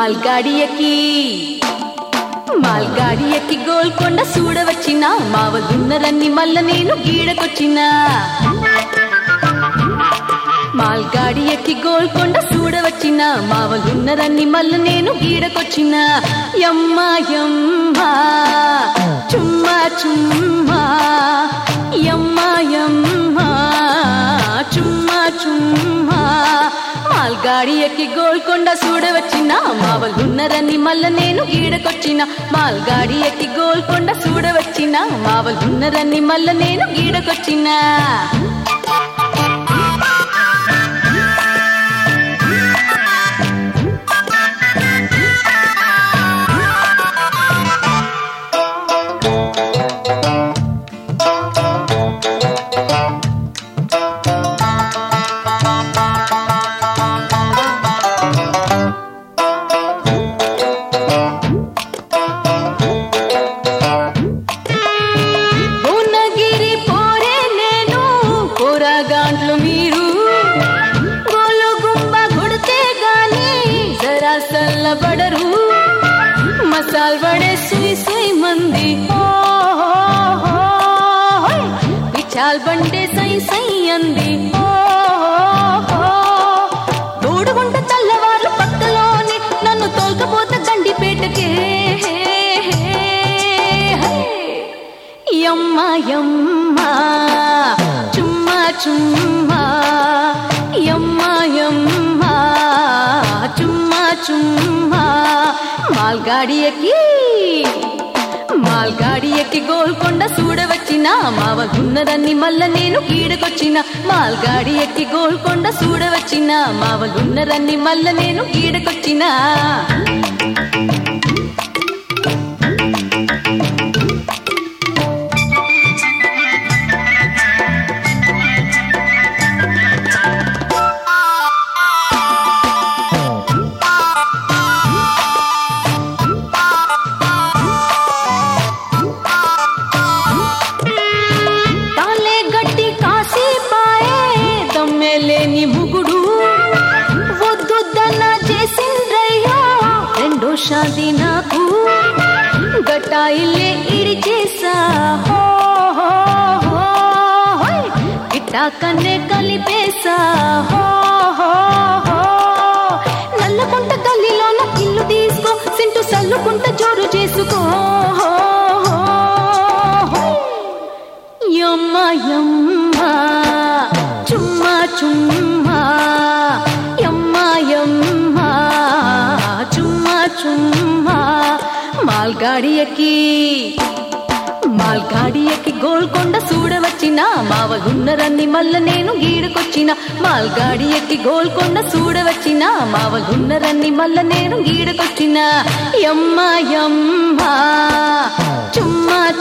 మాల్గాడి ఎక్కి మాల్గాడి ఎక్కి గోల్కొండ చూడవచ్చిన మావలున్నరన్ని మల్ల నేను గీడకొచ్చిన మాల్గాడి ఎక్కి గోల్కొండ చూడవచ్చిన మావలున్నరన్ని మల్ల నేను గీడకొచ్చిన యమ్మా యమ్మా చుమ్మా చుమ్మా యమ్మా యమ్మా చుమ్మా చుమ్మా మాల్గాడి ఎక్కి గోల్కొండ చూడవచ్చిన మావలున్నరన్ని మల్ల నేను గీడకొచ్చిన మాల్గాడి ఎక్కి గోల్కొండ చూడవచ్చిన మావలున్నరన్ని మల్ల నేను గీడకొచ్చిన భువనగిరి పోరే నేను పోరాగాండ్లు మీరు గోలుగుంబ కొడితే గాని జరా సల్లబడరు మసాల్ వడే సుయ్ సుయ్ మంది హో, హో, హో, హోయ్. విచాల్ బండే సై సై అంది హో, హో, హో. తోడుగుంట చల్లవార్లు పక్కలోని నన్ను తోల్కపోతే దండిపేటకే యమ్మ యమ్మ చుమ్మా చుమ్మా యమ్మ యమ్మ చుమ్మా చుమ్మా మాల్గాడి ఎక్కి మాల్గాడి ఎక్కి గోల్కొండ చూడవచ్చిన మావలున్నరన్ని మల్ల నేను గీడకొచ్చిన మాల్గాడి ఎక్కి గోల్కొండ చూడవచ్చిన మావలున్నరన్ని మల్ల నేను గీడకొచ్చిన తాలే గట్టి కాసి పాయే దమ్మెలేని ముగుడు వద్దుద్దన్న చేసిండ్రయ్యో రెండో షాది నాకు గట్టాయిల్లే ఇడి చేసా హో హో హో హోయ్. ఇట్టా కన్నే కలిపేసా హో హో హో నల్లకుంట గల్లీలోన ఇల్లు తీసుకో సింటు సల్లుకుంట జోరు చేసుకో హో హో హోయ్. యమ్మ యమ్మ చుమ్మా చుమ్మా యమ్మ యమ్మ చుమ్మా చుమ్మా మాల్గాడి ఎక్కి మాల్గాడి ఎక్కి గోల్కొండ చూడవచ్చిన మావలున్నరన్ని మల్ల నేను గీడకొచ్చిన మాల్గాడి ఎక్కి గోల్కొండ చూడవచ్చిన మావలున్నరన్ని మల్ల నేను గీడకొచ్చిన యమ్మ యమ్మ చుమ్మా